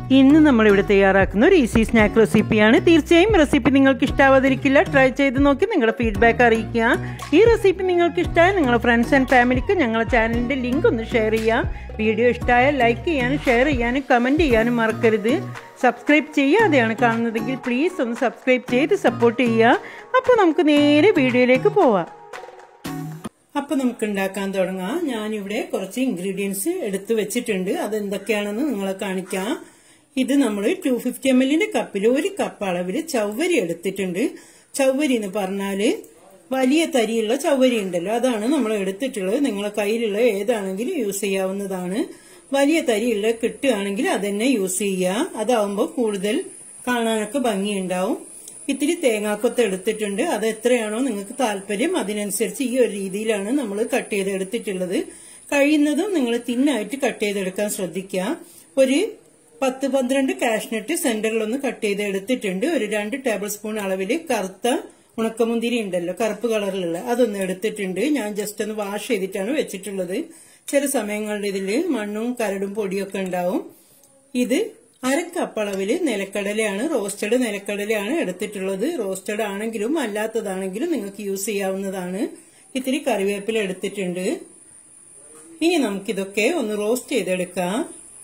ഇന്ന് നമ്മളിവിടെ തയ്യാറാക്കുന്ന ഒരു ഈസി സ്നാക്ക് റെസിപ്പിയാണ് തീർച്ചയായും റെസിപ്പി നിങ്ങൾക്ക് ഇഷ്ടാവാതിരിക്കില്ല ട്രൈ ചെയ്ത് നോക്കി നിങ്ങളുടെ ഫീഡ്ബാക്ക് അറിയിക്കുക ഈ റെസിപ്പി നിങ്ങൾക്ക് ഇഷ്ടമായ നിങ്ങളുടെ ഫ്രണ്ട്സ് ആൻഡ് ഫാമിലിക്ക് ഞങ്ങളുടെ ചാനലിൻ്റെ ലിങ്ക് ഒന്ന് ഷെയർ ചെയ്യുക വീഡിയോ ഇഷ്ടമായാൽ ലൈക്ക് ചെയ്യാനും ഷെയർ ചെയ്യാനും കമൻറ്റ് ചെയ്യാനും മറക്കരുത് സബ്സ്ക്രൈബ് ചെയ്യാതെയാണ് കാണുന്നതെങ്കിൽ പ്ലീസ് ഒന്ന് സബ്സ്ക്രൈബ് ചെയ്ത് സപ്പോർട്ട് ചെയ്യുക അപ്പോൾ നമുക്ക് നേരെ വീഡിയോയിലേക്ക് പോവാം അപ്പൊ നമുക്ക് ഉണ്ടാക്കാൻ തുടങ്ങാം ഞാനിവിടെ കുറച്ച് ഇൻഗ്രീഡിയൻസ് എടുത്തു വെച്ചിട്ടുണ്ട് അത് എന്തൊക്കെയാണെന്ന് നിങ്ങളെ കാണിക്കാം ഇത് നമ്മൾ ടു ഫിഫ്റ്റി എം എല്ലിന്റെ കപ്പിൽ ഒരു കപ്പ് അളവിൽ ചവ്വരി എടുത്തിട്ടുണ്ട് ചവ്വരി എന്ന് പറഞ്ഞാല് വലിയ തരിയുള്ള ചവ്വരി ഉണ്ടല്ലോ അതാണ് നമ്മൾ എടുത്തിട്ടുള്ളത് നിങ്ങളെ കയ്യിലുള്ള ഏതാണെങ്കിലും യൂസ് ചെയ്യാവുന്നതാണ് വലിയ തരിയുള്ള കിട്ടുകയാണെങ്കിൽ അതന്നെ യൂസ് ചെയ്യുക അതാവുമ്പോൾ കൂടുതൽ കാണാനൊക്കെ ഭംഗിയുണ്ടാവും ഇത്തിരി തേങ്ങാക്കൊത്ത് എടുത്തിട്ടുണ്ട് അത് എത്രയാണോ നിങ്ങൾക്ക് താല്പര്യം അതിനനുസരിച്ച് ഈ ഒരു രീതിയിലാണ് നമ്മൾ കട്ട് ചെയ്ത് എടുത്തിട്ടുള്ളത് കഴിയുന്നതും നിങ്ങൾ തിന്നായിട്ട് കട്ട് ചെയ്തെടുക്കാൻ ശ്രദ്ധിക്കുക ഒരു പത്ത് പന്ത്രണ്ട് കാഷ്നട്ട് സെന്ററിലൊന്ന് കട്ട് ചെയ്ത് എടുത്തിട്ടുണ്ട് ഒരു രണ്ട് ടേബിൾ സ്പൂൺ അളവിൽ കറുത്ത ഉണക്കമുന്തിരി ഉണ്ടല്ലോ കറുപ്പ് കളറിലുള്ള അതൊന്ന് എടുത്തിട്ടുണ്ട് ഞാൻ ജസ്റ്റ് ഒന്ന് വാഷ് ചെയ്തിട്ടാണ് വെച്ചിട്ടുള്ളത് ചില സമയങ്ങളിൽ ഇതിൽ മണ്ണും കരടും പൊടിയൊക്കെ ഉണ്ടാവും ഇത് അര കപ്പ് അളവിൽ നിലക്കടലയാണ് റോസ്റ്റഡ് നിലക്കടലയാണ് എടുത്തിട്ടുള്ളത് റോസ്റ്റഡ് ആണെങ്കിലും അല്ലാത്തതാണെങ്കിലും നിങ്ങൾക്ക് യൂസ് ചെയ്യാവുന്നതാണ് ഇത്തിരി കറിവേപ്പില എടുത്തിട്ടുണ്ട് ഇനി നമുക്കിതൊക്കെ ഒന്ന് റോസ്റ്റ് ചെയ്തെടുക്കാം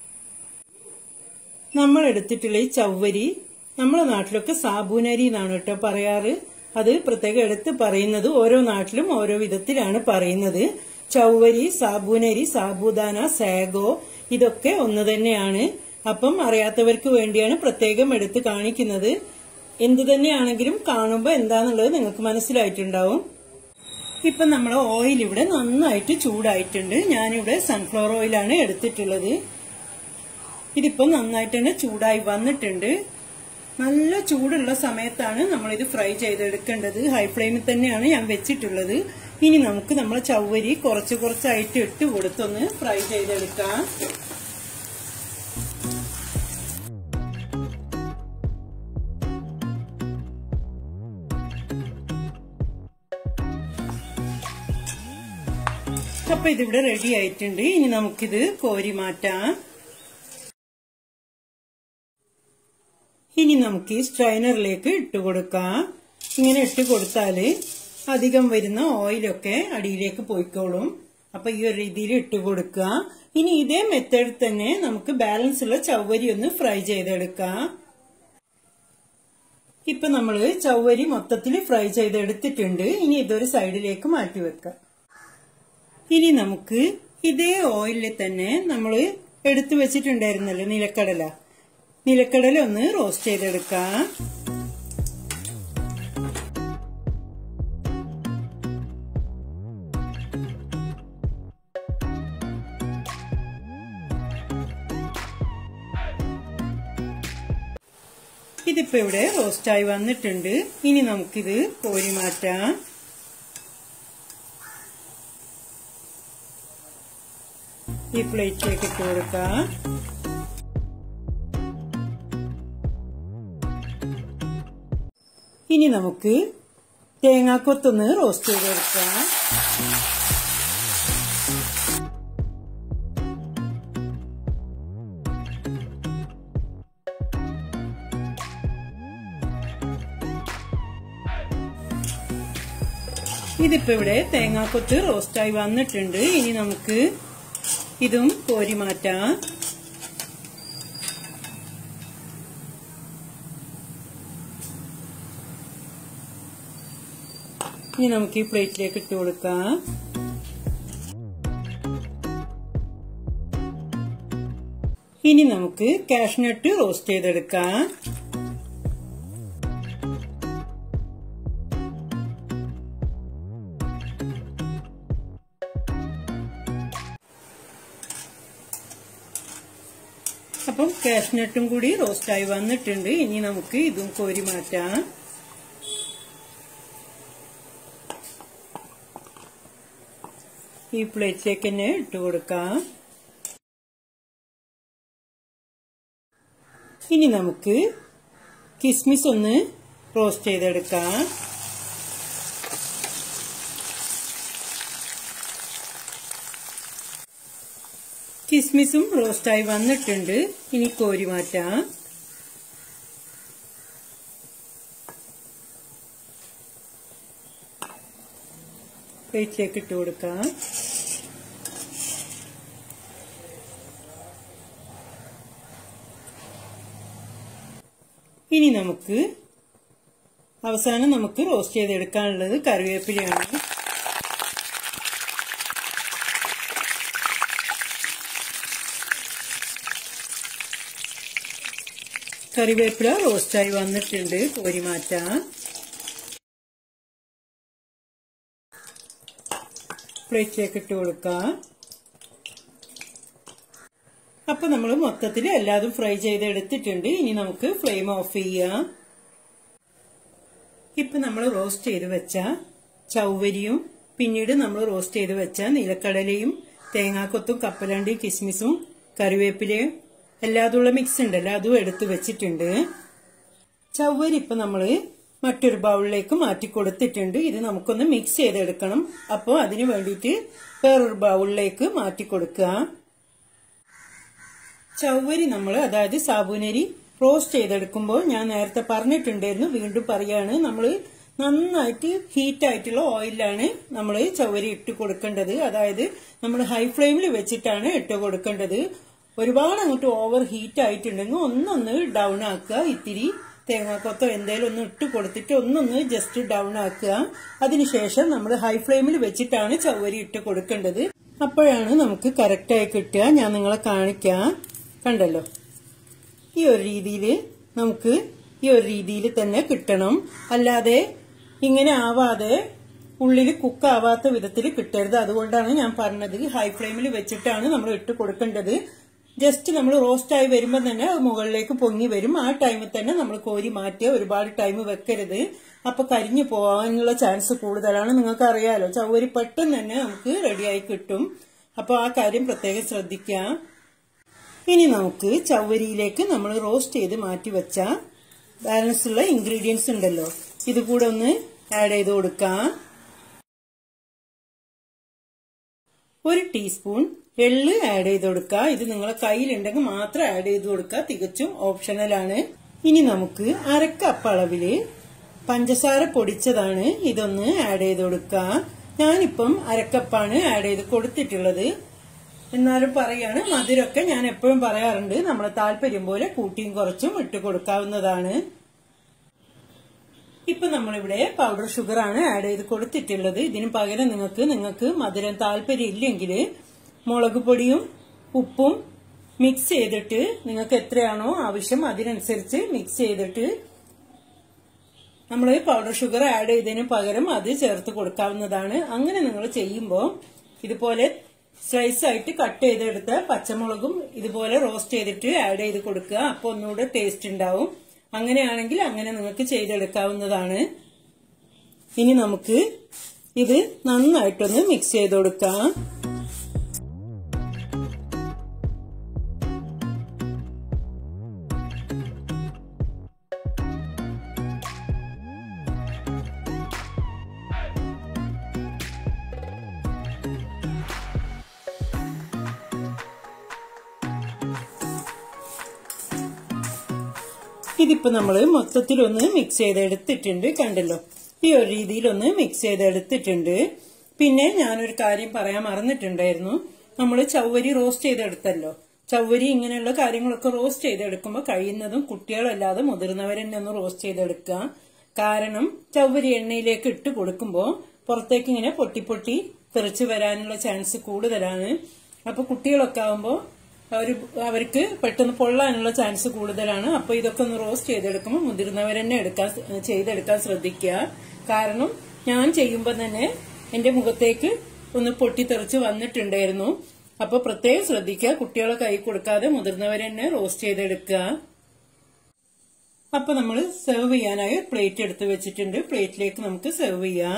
നമ്മൾ എടുത്തിട്ടുള്ള ഈ ചവ്വരി നമ്മളെ നാട്ടിലൊക്കെ സാബൂനരി എന്നാണ് കേട്ടോ പറയാറ് അത് പ്രത്യേകം എടുത്ത് പറയുന്നത് ഓരോ നാട്ടിലും ഓരോ വിധത്തിലാണ് പറയുന്നത് ചവ്വരി സാബൂനരി സാബുദാന സാഗോ ഇതൊക്കെ ഒന്ന് തന്നെയാണ് അപ്പം അറിയാത്തവർക്ക് വേണ്ടിയാണ് പ്രത്യേകം എടുത്ത് കാണിക്കുന്നത് എന്തു തന്നെയാണെങ്കിലും കാണുമ്പോൾ എന്താന്നുള്ളത് നിങ്ങൾക്ക് മനസ്സിലായിട്ടുണ്ടാവും ഇപ്പം നമ്മൾ ഓയിൽ ഇവിടെ നന്നായിട്ട് ചൂടായിട്ടുണ്ട് ഞാനിവിടെ സൺഫ്ലവർ ഓയിലാണ് എടുത്തിട്ടുള്ളത് ഇതിപ്പം നന്നായിട്ട് തന്നെ ചൂടായി വന്നിട്ടുണ്ട് നല്ല ചൂടുള്ള സമയത്താണ് നമ്മളിത് ഫ്രൈ ചെയ്തെടുക്കേണ്ടത് ഹൈ ഫ്ലെയിമിൽ തന്നെയാണ് ഞാൻ വെച്ചിട്ടുള്ളത് ഇനി നമുക്ക് നമ്മൾ ചവ്വരി കുറച്ച് കുറച്ചായിട്ട് ഇട്ട് കൊടുത്തൊന്ന് ഫ്രൈ ചെയ്തെടുക്കാം അപ്പൊ ഇതിവിടെ റെഡി ആയിട്ടുണ്ട് ഇനി നമുക്കിത് കോരി മാറ്റാം ഇനി നമുക്ക് ഈ സ്ട്രൈനറിലേക്ക് ഇട്ട് കൊടുക്കാം ഇങ്ങനെ ഇട്ട് കൊടുത്താല് അധികം വരുന്ന ഓയിലൊക്കെ അടിയിലേക്ക് പോയിക്കോളും അപ്പൊ ഈ ഒരു രീതിയിൽ ഇട്ട് കൊടുക്കുക ഇനി ഇതേ മെത്തേഡിൽ തന്നെ നമുക്ക് ബാലൻസ് ഉള്ള ചവ്വരി ഒന്ന് ഫ്രൈ ചെയ്തെടുക്കാം ഇപ്പൊ നമ്മള് ചവ്വരി മൊത്തത്തിൽ ഫ്രൈ ചെയ്തെടുത്തിട്ടുണ്ട് ഇനി ഇതൊരു സൈഡിലേക്ക് മാറ്റി വെക്കാം ഇനി നമുക്ക് ഇതേ ഓയിലിൽ തന്നെ നമ്മൾ എടുത്തു വെച്ചിട്ടുണ്ടായിരുന്നല്ലോ നിലക്കടല നിലക്കടല ഒന്ന് റോസ്റ്റ് ചെയ്തെടുക്കാം ഇതിപ്പോ ഇവിടെ റോസ്റ്റായി വന്നിട്ടുണ്ട് ഇനി നമുക്കിത് കോരി മാറ്റാം ഈ പ്ലേറ്റിലേക്ക് ഇട്ട് കൊടുക്കാം ഇനി നമുക്ക് തേങ്ങാക്കൊത്തൊന്ന് റോസ്റ്റ് ചെയ്തെടുക്കാം ഇതിപ്പോ ഇവിടെ തേങ്ങാക്കൊത്ത് റോസ്റ്റായി വന്നിട്ടുണ്ട് ഇനി നമുക്ക് ഇതും കോരി മാറ്റാം ഇനി നമുക്ക് ഈ പ്ലേറ്റിലേക്ക് ഇട്ട് കൊടുക്കാം ഇനി നമുക്ക് കാഷ്നട്ട് റോസ്റ്റ് ചെയ്തെടുക്കാം അപ്പം കാഷ്നട്ടും കൂടി റോസ്റ്റായി വന്നിട്ടുണ്ട് ഇനി നമുക്ക് ഇതും കോരി മാറ്റാം ഈ പ്ലേറ്റിലേക്ക് തന്നെ ഇട്ട് കൊടുക്കാം ഇനി നമുക്ക് കിസ്മിസ് ഒന്ന് റോസ്റ്റ് ചെയ്തെടുക്കാം കിസ്മിസും റോസ്റ്റായി വന്നിട്ടുണ്ട് ഇനി കോരി മാറ്റാം പ്ലേറ്റിലേക്ക് ഇട്ട് കൊടുക്കാം ഇനി നമുക്ക് അവസാനം നമുക്ക് റോസ്റ്റ് ചെയ്തെടുക്കാനുള്ളത് കറിവേപ്പിലയാണ് കറിവേപ്പില റോസ്റ്റായി വന്നിട്ടുണ്ട് കോരി മാറ്റാം പ്ലേറ്റിലേക്ക് ഇട്ട് കൊടുക്കാം അപ്പൊ നമ്മൾ മൊത്തത്തിൽ എല്ലാതും ഫ്രൈ ചെയ്ത് എടുത്തിട്ടുണ്ട് ഇനി നമുക്ക് ഫ്ലെയിം ഓഫ് ചെയ്യാം ഇപ്പൊ നമ്മൾ റോസ്റ്റ് ചെയ്ത് വെച്ച ചൗവരിയും പിന്നീട് നമ്മൾ റോസ്റ്റ് ചെയ്ത് വെച്ച നിലക്കടലയും തേങ്ങാക്കൊത്തും കപ്പലണ്ടിയും കിസ്മിസും കറിവേപ്പിലയും എല്ലാതുള്ള മിക്സ് ഉണ്ടല്ലോ അതും എടുത്ത് വെച്ചിട്ടുണ്ട് ചവ്വരി ഇപ്പൊ നമ്മള് മറ്റൊരു ബൗളിലേക്ക് മാറ്റി കൊടുത്തിട്ടുണ്ട് ഇത് നമുക്കൊന്ന് മിക്സ് ചെയ്തെടുക്കണം അപ്പോൾ അതിന് വേണ്ടിയിട്ട് വേറൊരു ബൗളിലേക്ക് മാറ്റി കൊടുക്കുക ചവ്വരി നമ്മൾ അതായത് സാബുനരി റോസ്റ്റ് ചെയ്തെടുക്കുമ്പോൾ ഞാൻ നേരത്തെ പറഞ്ഞിട്ടുണ്ടായിരുന്നു വീണ്ടും പറയാണ് നമ്മൾ നന്നായിട്ട് ഹീറ്റ് ആയിട്ടുള്ള ഓയിലാണ് നമ്മൾ ചവ്വരി ഇട്ട് കൊടുക്കേണ്ടത് അതായത് നമ്മൾ ഹൈ ഫ്ലെയിമിൽ വെച്ചിട്ടാണ് ഇട്ട് കൊടുക്കേണ്ടത് ഒരുപാട് അങ്ങോട്ട് ഓവർ ഹീറ്റ് ആയിട്ടുണ്ടെങ്കിൽ ഒന്നൊന്ന് ഡൗൺ ആക്കുക ഇത്തിരി തേങ്ങാക്കൊത്തോ എന്തേലും ഒന്ന് ഇട്ട് കൊടുത്തിട്ട് ഒന്നൊന്ന് ജസ്റ്റ് ഡൗൺ ആക്കുക അതിനുശേഷം നമ്മൾ ഹൈ ഫ്ലെയിമിൽ വെച്ചിട്ടാണ് ചവ്വരി ഇട്ട് കൊടുക്കേണ്ടത് അപ്പോഴാണ് നമുക്ക് കറക്റ്റായി കിട്ടുക ഞാൻ നിങ്ങളെ കാണിക്കാം കണ്ടല്ലോ ഈ ഒരു രീതിയിൽ നമുക്ക് ഈ ഒരു രീതിയിൽ തന്നെ കിട്ടണം അല്ലാതെ ഇങ്ങനെ ആവാതെ ഉള്ളിൽ കുക്കാവാത്ത വിധത്തിൽ കിട്ടരുത് അതുകൊണ്ടാണ് ഞാൻ പറഞ്ഞത് ഹൈ ഫ്ലെയിമിൽ വെച്ചിട്ടാണ് നമ്മൾ ഇട്ട് കൊടുക്കേണ്ടത് ജസ്റ്റ് നമ്മൾ റോസ്റ്റ് ആയി വരുമ്പോൾ തന്നെ അത് മുകളിലേക്ക് പൊങ്ങി വരും ആ ടൈമിൽ തന്നെ നമ്മൾ കോരി മാറ്റിയ ഒരുപാട് ടൈം വെക്കരുത് അപ്പൊ കരിഞ്ഞു പോകാനുള്ള ചാൻസ് കൂടുതലാണ് നിങ്ങൾക്ക് അറിയാലോ ചവരി പെട്ടെന്ന് തന്നെ നമുക്ക് റെഡിയായി കിട്ടും അപ്പൊ ആ കാര്യം പ്രത്യേകം ശ്രദ്ധിക്കാം ഇനി നമുക്ക് ചവരിയിലേക്ക് നമ്മൾ റോസ്റ്റ് ചെയ്ത് മാറ്റി വെച്ച ബാലൻസ് ഉള്ള ഇൻഗ്രീഡിയൻസ് ഉണ്ടല്ലോ ഇത് കൂടെ ഒന്ന് ആഡ് ചെയ്ത് കൊടുക്കാം ഒരു ടീസ്പൂൺ എള്ള് ആഡ് ചെയ്ത് കൊടുക്കുക ഇത് നിങ്ങളെ കയ്യിലുണ്ടെങ്കിൽ മാത്രം ആഡ് ചെയ്ത് കൊടുക്കുക തികച്ചും ഓപ്ഷണലാണ് ഇനി നമുക്ക് അരക്കപ്പ് അളവില് പഞ്ചസാര പൊടിച്ചതാണ് ഇതൊന്ന് ആഡ് ചെയ്ത് കൊടുക്കുക ഞാനിപ്പം അരക്കപ്പാണ് ആഡ് ചെയ്ത് കൊടുത്തിട്ടുള്ളത് എന്നാലും പറയാണ് മധുരമൊക്കെ ഞാൻ എപ്പോഴും പറയാറുണ്ട് നമ്മളെ താല്പര്യം പോലെ കൂട്ടിയും കുറച്ചും ഇട്ട് കൊടുക്കാവുന്നതാണ് ഇപ്പൊ നമ്മളിവിടെ പൗഡർ ഷുഗർ ആണ് ആഡ് ചെയ്ത് കൊടുത്തിട്ടുള്ളത് ഇതിന് പകരം നിങ്ങൾക്ക് നിങ്ങൾക്ക് മധുരം താല്പര്യം ഇല്ലെങ്കിൽ മുളക് പൊടിയും ഉപ്പും മിക്സ് ചെയ്തിട്ട് നിങ്ങൾക്ക് എത്രയാണോ ആവശ്യം അതിനനുസരിച്ച് മിക്സ് ചെയ്തിട്ട് നമ്മൾ പൗഡർ ഷുഗർ ആഡ് ചെയ്തതിന് പകരം അത് ചേർത്ത് കൊടുക്കാവുന്നതാണ് അങ്ങനെ നിങ്ങൾ ചെയ്യുമ്പോൾ ഇതുപോലെ സ്ലൈസ് ആയിട്ട് കട്ട് ചെയ്തെടുത്ത പച്ചമുളകും ഇതുപോലെ റോസ്റ്റ് ചെയ്തിട്ട് ആഡ് ചെയ്ത് കൊടുക്കുക അപ്പൊ ഒന്നുകൂടെ ടേസ്റ്റ് ഉണ്ടാവും അങ്ങനെയാണെങ്കിൽ അങ്ങനെ നിങ്ങൾക്ക് ചെയ്തെടുക്കാവുന്നതാണ് ഇനി നമുക്ക് ഇത് നന്നായിട്ടൊന്ന് മിക്സ് ചെയ്ത് കൊടുക്കാം ഇതിപ്പോ നമ്മൾ മൊത്തത്തിലൊന്ന് മിക്സ് ചെയ്തെടുത്തിട്ടുണ്ട് കണ്ടല്ലോ ഈ ഒരു രീതിയിലൊന്ന് മിക്സ് ചെയ്തെടുത്തിട്ടുണ്ട് പിന്നെ ഞാനൊരു കാര്യം പറയാൻ മറന്നിട്ടുണ്ടായിരുന്നു നമ്മൾ ചവ്വരി റോസ്റ്റ് ചെയ്തെടുത്തല്ലോ ചവ്വരി ഇങ്ങനെയുള്ള കാര്യങ്ങളൊക്കെ റോസ്റ്റ് ചെയ്തെടുക്കുമ്പോൾ കഴിയുന്നതും കുട്ടികളല്ലാതെ മുതിർന്നവരെന്നെ ഒന്ന് റോസ്റ്റ് ചെയ്തെടുക്കുക കാരണം ചവ്വരി എണ്ണയിലേക്ക് ഇട്ട് കൊടുക്കുമ്പോൾ പുറത്തേക്ക് ഇങ്ങനെ പൊട്ടി പൊട്ടി തെറിച്ച് വരാനുള്ള ചാൻസ് കൂടുതലാണ് അപ്പൊ കുട്ടികളൊക്കെ ആവുമ്പോൾ അവർ അവർക്ക് പെട്ടെന്ന് പൊള്ളാനുള്ള ചാൻസ് കൂടുതലാണ് അപ്പൊ ഇതൊക്കെ ഒന്ന് റോസ്റ്റ് ചെയ്തെടുക്കുമ്പോൾ മുതിർന്നവരെന്നെ എടുക്കാൻ ചെയ്തെടുക്കാൻ ശ്രദ്ധിക്കുക കാരണം ഞാൻ ചെയ്യുമ്പോൾ തന്നെ എന്റെ മുഖത്തേക്ക് ഒന്ന് പൊട്ടിത്തെറിച്ച് വന്നിട്ടുണ്ടായിരുന്നു അപ്പൊ പ്രത്യേകം ശ്രദ്ധിക്കുക കുട്ടികളെ കൈ കൊടുക്കാതെ മുതിർന്നവരെന്നെ റോസ്റ്റ് ചെയ്തെടുക്കുക അപ്പൊ നമ്മൾ സെർവ് ചെയ്യാനായി പ്ലേറ്റ് എടുത്ത് വെച്ചിട്ടുണ്ട് പ്ലേറ്റിലേക്ക് നമുക്ക് സെർവ് ചെയ്യാം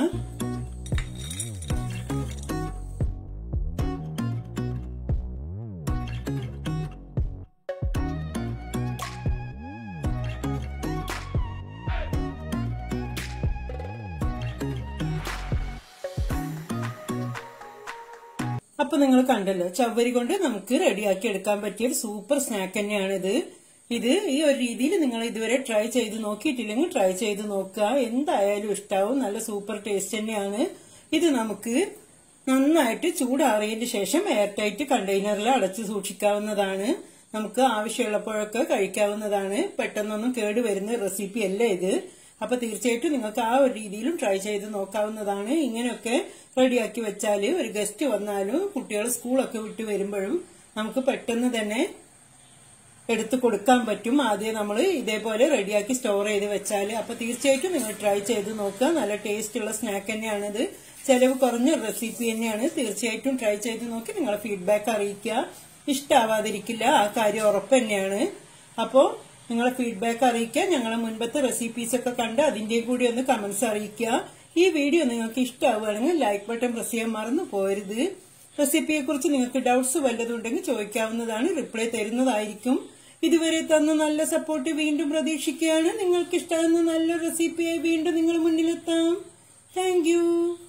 അപ്പൊ നിങ്ങൾ കണ്ടല്ലോ ചവ്വരി കൊണ്ട് നമുക്ക് റെഡിയാക്കി എടുക്കാൻ പറ്റിയ ഒരു സൂപ്പർ സ്നാക്ക് തന്നെയാണിത് ഇത് ഈ ഒരു രീതിയിൽ നിങ്ങൾ ഇതുവരെ ട്രൈ ചെയ്ത് നോക്കിയിട്ടില്ലെങ്കിൽ ട്രൈ ചെയ്ത് നോക്കുക എന്തായാലും ഇഷ്ടാവും നല്ല സൂപ്പർ ടേസ്റ്റ് തന്നെയാണ് ഇത് നമുക്ക് നന്നായിട്ട് ചൂടാറിയതിന് ശേഷം എയർ ടൈറ്റ് കണ്ടെയ്നറിൽ അടച്ചു സൂക്ഷിക്കാവുന്നതാണ് നമുക്ക് ആവശ്യമുള്ളപ്പോഴൊക്കെ കഴിക്കാവുന്നതാണ് പെട്ടെന്നൊന്നും കേടുവരുന്ന റെസിപ്പി അല്ല ഇത് അപ്പൊ തീർച്ചയായിട്ടും നിങ്ങൾക്ക് ആ ഒരു രീതിയിലും ട്രൈ ചെയ്ത് നോക്കാവുന്നതാണ് ഇങ്ങനെയൊക്കെ റെഡിയാക്കി വെച്ചാൽ ഒരു ഗസ്റ്റ് വന്നാലും കുട്ടികൾ സ്കൂളൊക്കെ വിട്ട് വരുമ്പോഴും നമുക്ക് പെട്ടെന്ന് തന്നെ എടുത്തു കൊടുക്കാൻ പറ്റും ആദ്യം നമ്മൾ ഇതേപോലെ റെഡിയാക്കി സ്റ്റോർ ചെയ്ത് വെച്ചാൽ അപ്പൊ തീർച്ചയായിട്ടും നിങ്ങൾ ട്രൈ ചെയ്ത് നോക്കുക നല്ല ടേസ്റ്റ് ഉള്ള സ്നാക്ക് തന്നെയാണിത് ചെലവ് കുറഞ്ഞ റെസിപ്പി തന്നെയാണ് തീർച്ചയായിട്ടും ട്രൈ ചെയ്ത് നോക്കി നിങ്ങളെ ഫീഡ്ബാക്ക് അറിയിക്കുക ഇഷ്ടാവാതിരിക്കില്ല ആ കാര്യം ഉറപ്പ് തന്നെയാണ് അപ്പോൾ നിങ്ങളെ ഫീഡ്ബാക്ക് അറിയിക്കുക ഞങ്ങളെ മുൻപത്തെ റെസിപ്പീസ് ഒക്കെ കണ്ട് അതിന്റെ കൂടി ഒന്ന് കമന്റ്സ് അറിയിക്കുക ഈ വീഡിയോ നിങ്ങൾക്ക് ഇഷ്ടമാവുകയാണെങ്കിൽ ലൈക്ക് ബട്ടൺ പ്രസ് ചെയ്യാൻ മറന്നു പോരുത് റെസിപ്പിയെ കുറിച്ച് നിങ്ങൾക്ക് ഡൗട്ട്സ് വല്ലതുണ്ടെങ്കിൽ ചോദിക്കാവുന്നതാണ് റിപ്ലൈ തരുന്നതായിരിക്കും ഇതുവരെ തന്ന നല്ല സപ്പോർട്ട് വീണ്ടും പ്രതീക്ഷിക്കുകയാണ് നിങ്ങൾക്ക് ഇഷ്ടമാകുന്ന നല്ല റെസിപ്പിയായി വീണ്ടും നിങ്ങൾ മുന്നിലെത്താം താങ്ക്